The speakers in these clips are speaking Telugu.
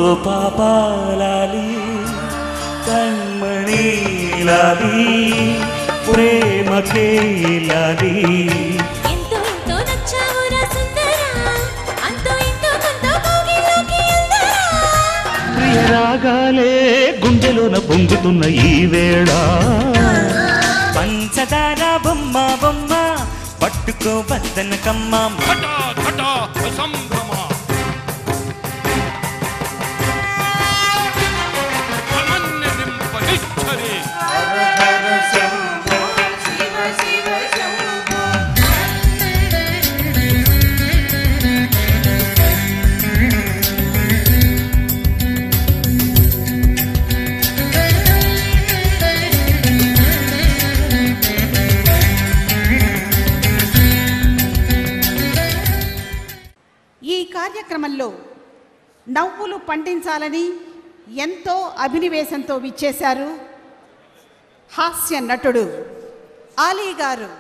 పాపాలాలి కண்మణి లాలి ప్రేమకే లాలి ఎంతో ఎంతో నచ్చావురా సుందరా అంతో ఇంతో కొంత కోగిలోకి అందరా ప్రియ రాగాలే గుండెలోన పొంగుతున్న ఈ వేళ పంచదార బొమ్మ బొమ్మ పట్టుకో బద్దన కమ్మ ఘటా ఘటా సంభ్రమ అనన్యదింప నిశ్చరి ఈ కార్యక్రమంలో నవ్వులు పండించాలని ఎంతో అభినివేశంతో విచ్చేశారు హాస్య నటుడు ఆలీ గారు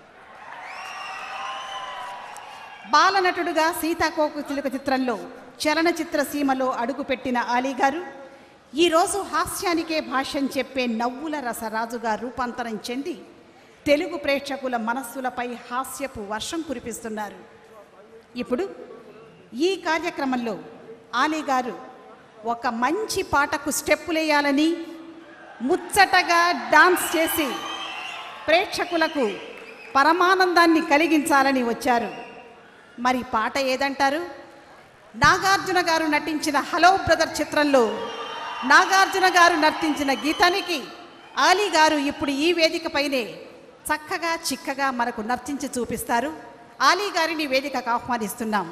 బాలనటుడుగా సీతాకోక చిలుక చిత్రంలో చలనచిత్ర సీమలో అడుగుపెట్టిన ఆలీ గారు ఈరోజు హాస్యానికే భాష్యం చెప్పే నవ్వుల రసరాజుగా రూపాంతరం చెంది తెలుగు ప్రేక్షకుల మనస్సులపై హాస్యపు వర్షం కురిపిస్తున్నారు ఇప్పుడు ఈ కార్యక్రమంలో ఆలీ గారు ఒక మంచి పాటకు స్టెప్పులేయాలని ముచ్చటగా డాన్స్ చేసి ప్రేక్షకులకు పరమానందాన్ని కలిగించాలని వచ్చారు మరి పాట ఏదంటారు నాగార్జున గారు నటించిన హలో బ్రదర్ చిత్రంలో నాగార్జున గారు నర్తించిన గీతానికి ఆలీ గారు ఇప్పుడు ఈ వేదికపైనే చక్కగా చిక్కగా మనకు నర్తించి చూపిస్తారు ఆలీ గారిని వేదికకు ఆహ్వానిస్తున్నాం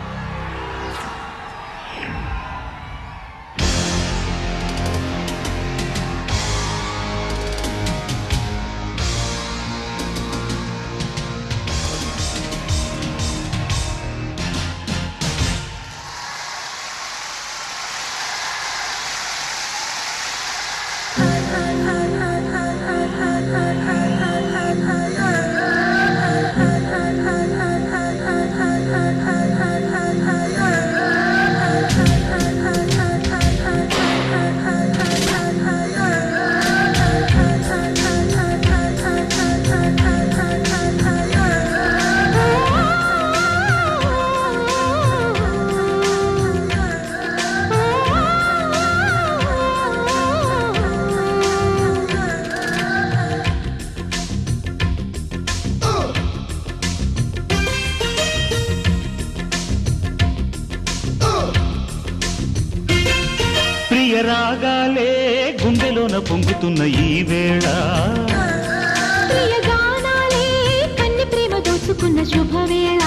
ప్రియ రాగాలే గుండెలోన పొంగుతున్న ఈ వేళ ప్రియ గానాలే కన్ని ప్రేమ దోచుకున్న శుభవేళ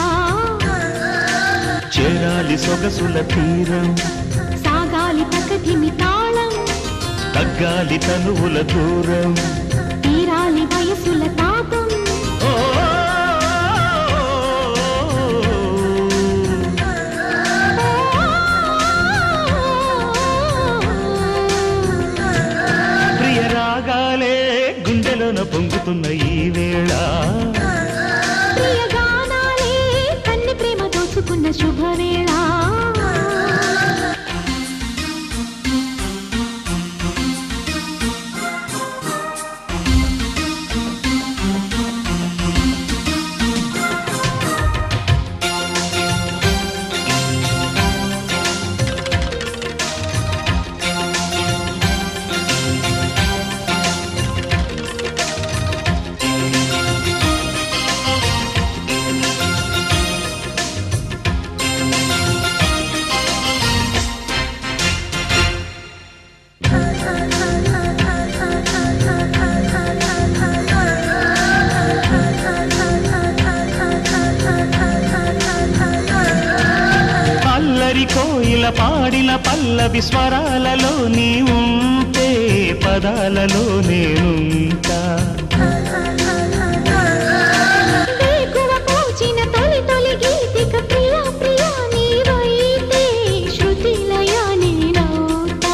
చేరాలి సొగసుల తీరం సాగాలి ప్రకృతిని తాళం తగ్గాలి తనువుల దూరం తీరాలి వయసుల తాపం ఓ, ప్రియ రాగాలే గుండెలోన పొంగుతున్న ఈ వేళ ప్రియ గానాలే కన్ని ప్రేమ దోచుకున్న శుభవేళ అల్లరి కోయిల పాడిన పల్లవి స్వరాలలో నీ ఉంటే పదాలలో నేనుంటా వేకువ పూచిన తొలి తొలి గీతిక ప్రియ ప్రియ నీవైతే శృతిలయ నేనవుతా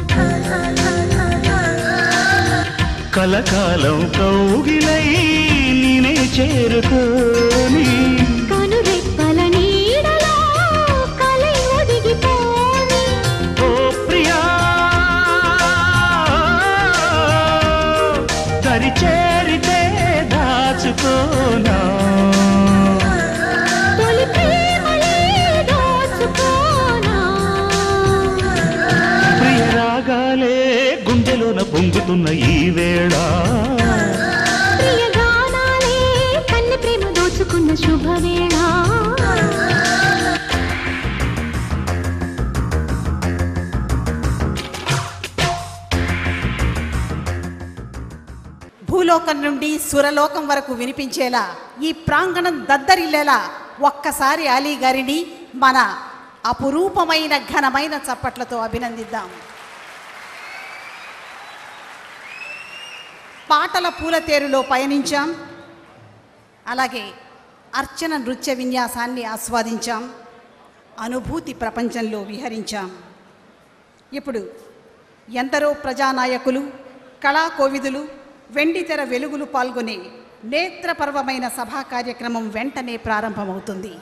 కలకాలం కౌగిలై నేనే చేరుకోని కనురెప్పల నీడలో కలై ఒదిగిపోని ఓ గుండెలోన పొంగుతున్న ఈ వేళ ప్రియ గానాలే కన్నె ప్రేమ దోచుకున్న శుభవేళ భూలోకం నుండి సురలోకం వరకు వినిపించేలా ఈ ప్రాంగణం దద్దరిల్లేలా ఒక్కసారి అలీ గారిని మన అపురూపమైన ఘనమైన చప్పట్లతో అభినందిద్దాం పాటల పూలతేరులో పయనించాం అలాగే అర్చన నృత్య విన్యాసాన్ని ఆస్వాదించాం అనుభూతి ప్రపంచంలో విహరించాం ఇప్పుడు ఎందరో ప్రజానాయకులు కళాకోవిదులు వెండితెర వెలుగులు పాల్గొనే నేత్రపర్వమైన సభా కార్యక్రమం వెంటనే ప్రారంభమవుతుంది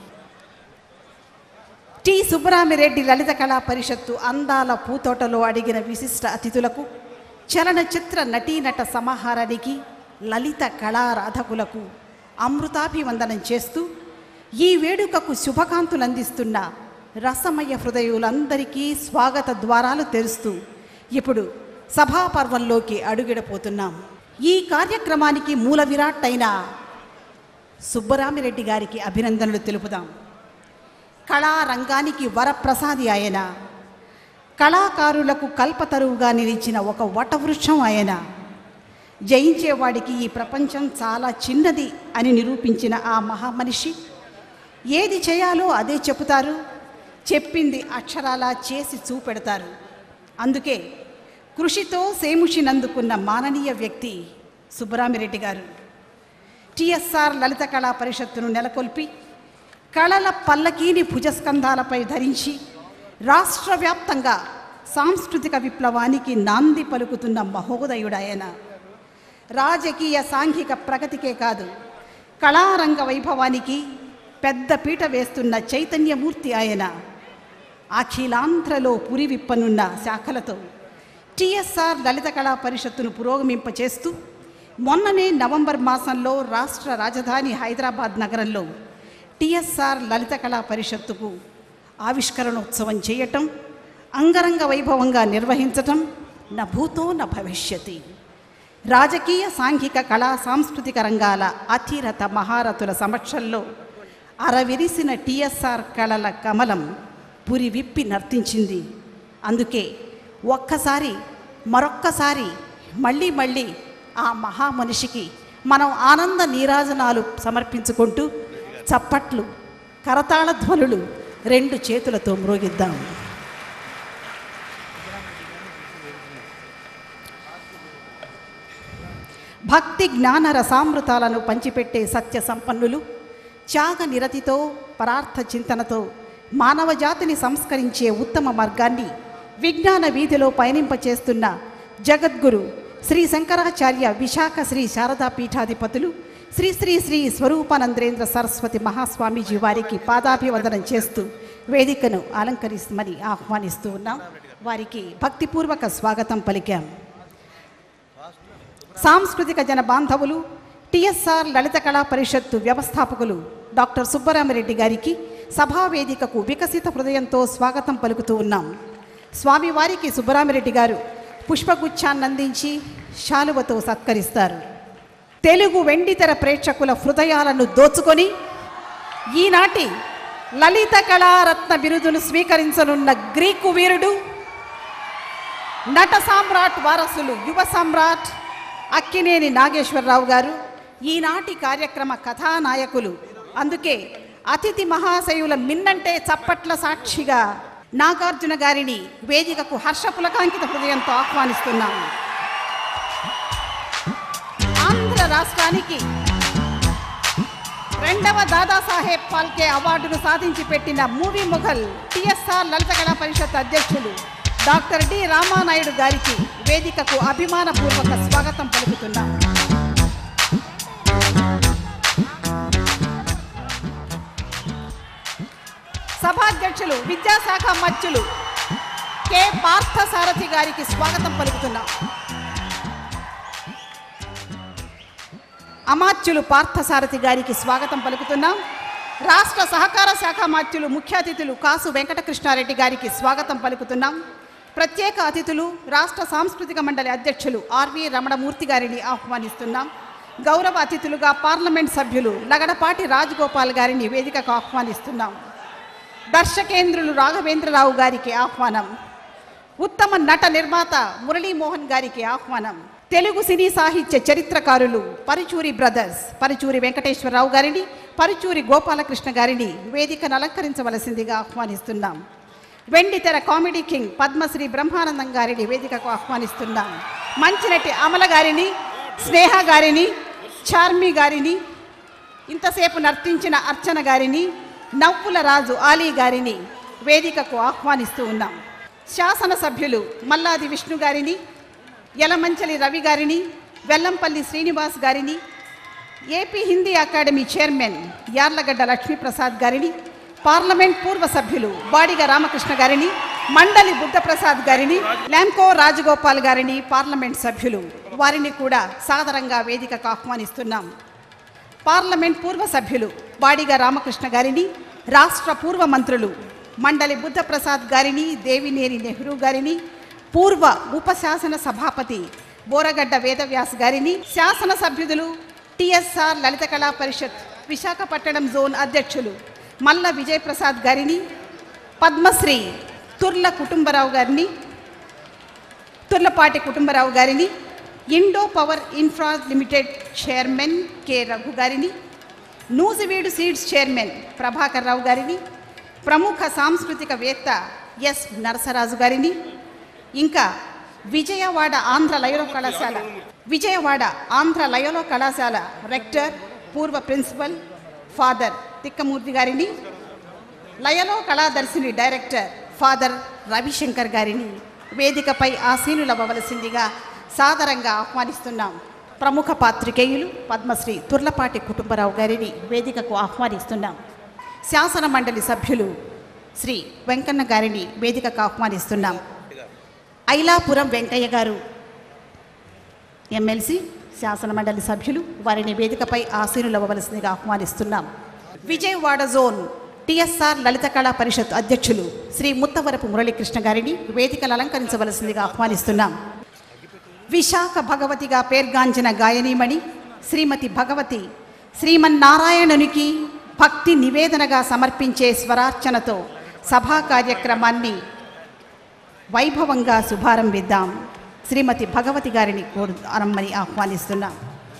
టి సుబ్బరామిరెడ్డి లలిత కళా పరిషత్తు అందాల పూతోటలో అడిగిన విశిష్ట అతిథులకు చలనచిత్ర నటీనట సమాహారానికి లలిత కళారాధకులకు అమృతాభివందనం చేస్తూ ఈ వేడుకకు శుభకాంతులు అందిస్తున్న రసమయ హృదయులందరికీ స్వాగత ద్వారాలు తెరుస్తూ ఇప్పుడు సభాపర్వంలోకి అడుగిడపోతున్నాం ఈ కార్యక్రమానికి మూల విరాట్ అయిన సుబ్బరామిరెడ్డి గారికి అభినందనలు తెలుపుదాం కళారంగానికి వరప్రసాది ఆయన కళాకారులకు కల్పతరువుగా నిలిచిన ఒక వటవృక్షం ఆయన జయించేవాడికి ఈ ప్రపంచం చాలా చిన్నది అని నిరూపించిన ఆ మహామనిషి ఏది చేయాలో అదే చెబుతారు చెప్పింది అక్షరాలా చేసి చూపెడతారు అందుకే కృషితో సేముషినందుకున్న మాననీయ వ్యక్తి సుబ్బరామిరెడ్డి గారు టిఎస్ఆర్ లలిత కళా పరిషత్తును నెలకొల్పి కళల పల్లకీని భుజస్కంధాలపై ధరించి రాష్ట్ర వ్యాప్తంగా సాంస్కృతిక విప్లవానికి నాంది పలుకుతున్న మహోదయుడాయన రాజకీయ సాంఘిక ప్రగతికే కాదు కళారంగ వైభవానికి పెద్ద పీట వేస్తున్న చైతన్యమూర్తి ఆయన అఖిలాంధ్రలో పురి విప్పనున్న శాఖలతో టిఎస్ఆర్ లలిత కళా పరిషత్తును పురోగమింపచేస్తూ మొన్ననే నవంబర్ మాసంలో రాష్ట్ర రాజధాని హైదరాబాద్ నగరంలో టిఎస్ఆర్ లలిత కళా పరిషత్తుకు ఆవిష్కరణోత్సవం చేయటం అంగరంగ వైభవంగా నిర్వహించటం న భూతో న భవిష్యతి రాజకీయ సాంఘిక కళా సాంస్కృతిక రంగాల అతిరథ మహారథుల సమక్షంలో అరవిరిసిన టిఎస్ఆర్ కళల కమలం పురి విప్పి నర్తించింది అందుకే ఒక్కసారి మరొక్కసారి మళ్ళీ మళ్ళీ ఆ మహామనిషికి మనం ఆనంద నీరాజనాలు సమర్పించుకుంటూ చప్పట్లు కరతాళ ధ్వనులు రెండు చేతులతో మ్రోగిద్దాం భక్తి జ్ఞాన రసామృతాలను పంచిపెట్టే సత్య సంపన్నులు త్యాగ నిరతితో పరార్థ చింతనతో మానవ జాతిని సంస్కరించే ఉత్తమ మార్గాన్ని విజ్ఞాన వీధిలో పయనింపచేస్తున్న జగద్గురు శ్రీ శంకరాచార్య విశాఖ శ్రీ శారదా పీఠాధిపతులు శ్రీ శ్రీ శ్రీ స్వరూపానంద్రేంద్ర సరస్వతి మహాస్వామీజీ వారికి పాదాభివందనం చేస్తూ వేదికను అలంకరిస్తమని ఆహ్వానిస్తూ ఉన్నాం వారికి భక్తిపూర్వక స్వాగతం పలికాం సాంస్కృతిక జన బాంధవులు టిఎస్ఆర్ లలిత కళా పరిషత్తు వ్యవస్థాపకులు డాక్టర్ సుబ్బరామరెడ్డి గారికి సభావేదికకు వికసిత హృదయంతో స్వాగతం పలుకుతూ ఉన్నాం స్వామివారికి సుబ్బరామరెడ్డి గారు పుష్పగుచ్ఛాన్ని అందించి శాలువతో సత్కరిస్తారు తెలుగు వెండితెర ప్రేక్షకుల హృదయాలను దోచుకొని ఈనాటి లలిత కళారత్న బిరుదును స్వీకరించనున్న గ్రీకు వీరుడు నట సామ్రాట్ వారసులు యువ సామ్రాట్ అక్కినేని నాగేశ్వరరావు గారు ఈనాటి కార్యక్రమ కథానాయకులు అందుకే అతిథి మహాశయుల మిన్నంటే చప్పట్ల సాక్షిగా నాగార్జున గారిని వేదికకు హర్షపులకాంకిత హృదయంతో ఆహ్వానిస్తున్నాం ఆంధ్ర రాష్ట్రానికి రెండవ దాదాసాహెబ్ పాల్కే అవార్డును సాధించి పెట్టిన మూవీ మొఘల్ టిఎస్ఆర్ లలిత కళా పరిషత్ అధ్యక్షులు డాక్టర్ డి రామానాయుడు గారికి వేదికకు అభిమానపూర్వక స్వాగతం పలుకుతున్నాం సభాధ్యక్షులు విద్యాశాఖ మధ్యులు కె పార్థసారథి గారికి స్వాగతం పలుకుతున్నాం అమాత్యులు పార్థసారథి గారికి స్వాగతం పలుకుతున్నాం రాష్ట్ర సహకార శాఖ మాత్యులు ముఖ్య అతిథులు కాసు వెంకటకృష్ణారెడ్డి గారికి స్వాగతం పలుకుతున్నాం ప్రత్యేక అతిథులు రాష్ట్ర సాంస్కృతిక మండలి అధ్యక్షులు ఆర్వి రమణమూర్తి గారిని ఆహ్వానిస్తున్నాం గౌరవ అతిథులుగా పార్లమెంట్ సభ్యులు లగడపాటి రాజగోపాల్ గారిని వేదికకు ఆహ్వానిస్తున్నాం దర్శకేంద్రులు రాఘవేంద్రరావు గారికి ఆహ్వానం ఉత్తమ నట నిర్మాత మురళీమోహన్ గారికి ఆహ్వానం తెలుగు సినీ సాహిత్య చరిత్రకారులు పరుచూరి బ్రదర్స్ పరుచూరి వెంకటేశ్వరరావు గారిని పరుచూరి గోపాలకృష్ణ గారిని వేదికను అలంకరించవలసిందిగా ఆహ్వానిస్తున్నాం వెండితెర కామెడీ కింగ్ పద్మశ్రీ బ్రహ్మానందం గారిని వేదికకు ఆహ్వానిస్తున్నాం మంచినటి అమల గారిని స్నేహ గారిని చార్మి గారిని ఇంతసేపు నర్తించిన అర్చన గారిని నవ్వుల రాజు ఆలీ గారిని వేదికకు ఆహ్వానిస్తూ ఉన్నాం శాసనసభ్యులు మల్లాది విష్ణు గారిని యలమంచలి రవి గారిని వెల్లంపల్లి శ్రీనివాస్ గారిని AP Hindi academy chairman Yarlagadda Lakshmiprasad గారిని పార్లమెంట్ పూర్వ సభ్యులు బాడిగ రామకృష్ణ గారిని మండలి బుద్ధప్రసాద్ గారిని ల్యాంకో రాజగోపాల్ గారిని పార్లమెంట్ సభ్యులు వారిని కూడా సాదరంగా వేదికకు ఆహ్వానిస్తున్నాం పార్లమెంట్ పూర్వ సభ్యులు బాడిగ రామకృష్ణ గారిని రాష్ట్ర పూర్వ మంత్రులు మండలి బుద్ధప్రసాద్ గారిని దేవినేని నెహ్రూ గారిని పూర్వ ఉపశాసన సభాపతి బోరగడ్డ వేదవ్యాస్ గారిని శాసన సభ్యులు టిఎస్ఆర్ లలిత కళా పరిషత్ విశాఖపట్నం జోన్ అధ్యక్షులు మల్ల విజయప్రసాద్ గారిని పద్మశ్రీ తుర్ల కుటుంబరావు గారిని తుర్లపాటి కుటుంబరావు గారిని Indo power infra limited chairman K Raghu గారిని నూజివీడు సీడ్స్ చైర్మన్ ప్రభాకర్ రావు గారిని ప్రముఖ సాంస్కృతికవేత్త ఎస్ నరసరాజు గారిని ఇంకా విజయవాడ ఆంధ్ర లయలో కళాశాల విజయవాడ ఆంధ్ర లయలో కళాశాల రెక్టర్ పూర్వ ప్రిన్సిపల్ ఫాదర్ తిక్కమూర్తి గారిని లయలో కళాదర్శిని డైరెక్టర్ ఫాదర్ రవిశంకర్ గారిని వేదికపై ఆసీనులవ్వవలసిందిగా సాదరంగా ఆహ్వానిస్తున్నాం ప్రముఖ పాత్రికేయులు పద్మశ్రీ తుర్లపాటి కుటుంబరావు గారిని వేదికకు ఆహ్వానిస్తున్నాం శాసన మండలి సభ్యులు శ్రీ వెంకన్న గారిని వేదికకు ఆహ్వానిస్తున్నాం ఐలాపురం వెంకయ్య గారు ఎమ్మెల్సీ శాసన మండలి సభ్యులు వారిని వేదికపై ఆసీనులవ్వవలసిందిగా ఆహ్వానిస్తున్నాం విజయవాడ జోన్ టిఎస్ఆర్ లలిత కళా పరిషత్ అధ్యక్షులు శ్రీ ముత్తవరపు మురళీకృష్ణ గారిని వేదికలు అలంకరించవలసిందిగా ఆహ్వానిస్తున్నాం విశాఖ భగవతిగా పేర్గాంచిన గాయనీమణి శ్రీమతి భగవతి శ్రీమన్నారాయణునికి భక్తి నివేదనగా సమర్పించే స్వరార్చనతో సభా కార్యక్రమాన్ని వైభవంగా శుభారంభిద్దాం శ్రీమతి భగవతి గారిని కోరు రమ్మని ఆహ్వానిస్తున్నాం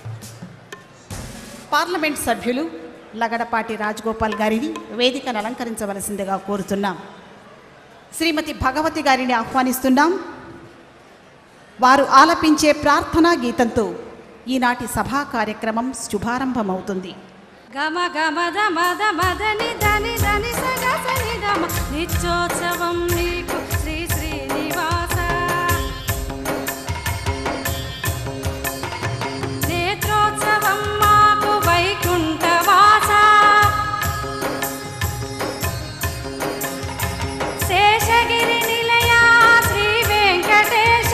పార్లమెంట్ సభ్యులు లగడపాటి రాజగోపాల్ గారిని వేదికను అలంకరించవలసిందిగా కోరుతున్నాం శ్రీమతి భగవతి గారిని ఆహ్వానిస్తున్నాం వారు ఆలపించే ప్రార్థనా గీతంతో ఈనాటి సభా కార్యక్రమం శుభారంభమవుతుంది గమ గమ దమ దమ దని దని దని సగ సని దమ నిత్యోత్సవం నీకు శ్రీ శ్రీనివాస నేత్రోత్సవం మాకు వైకుంఠవాస శేషగిరి నిలయ శ్రీ వెంకటేశ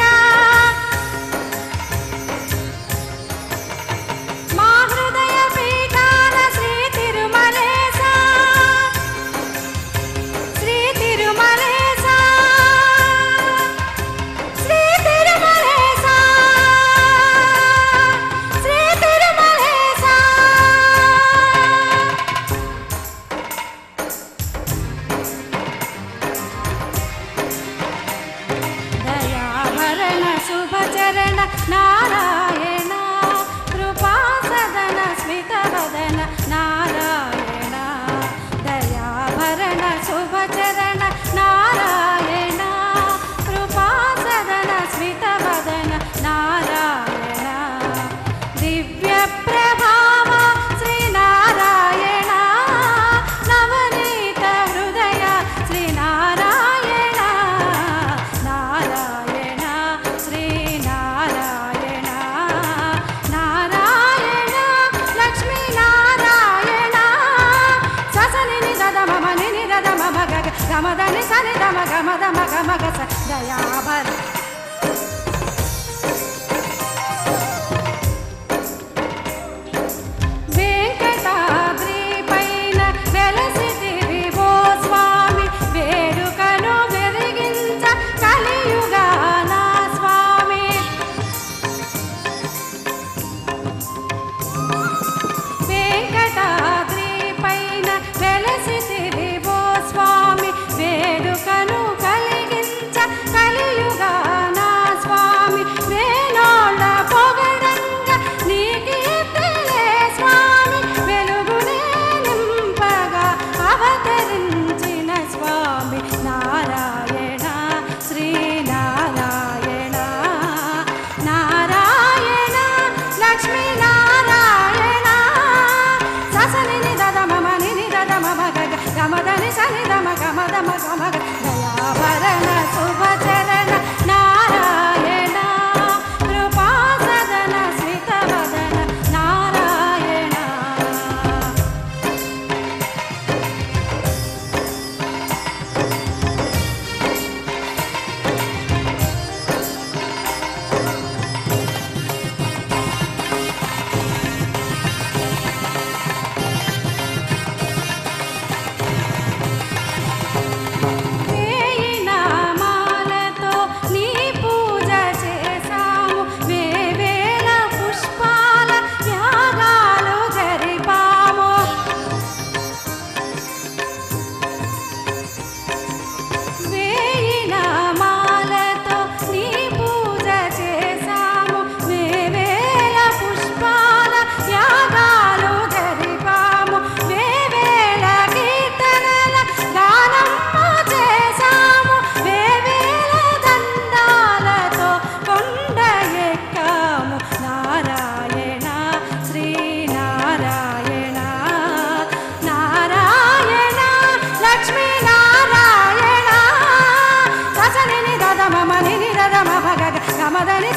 మా హృదయ పీఠాన శ్రీ తిరుమలేశ శ్రీ తిరుమలేశ శ్రీ తిరుమలేశ శ్రీ తిరుమలేశ దయాభరణ శుభచరణ నారాయణ కృపా సదన స్మితవదన నారాయణ దయాభరణ శుభచరణ నారాయణ కృపా సదన స్మితవదన నారాయణ దివ్య ప్రభావ శ్రీనారాయణ నవనీత హృదయ శ్రీనారాయణ నారాయణ శ్రీనారాయణ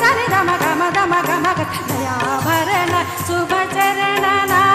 దని దమ గమ దమ గమ గ దయాభరణ శుభచరణ నా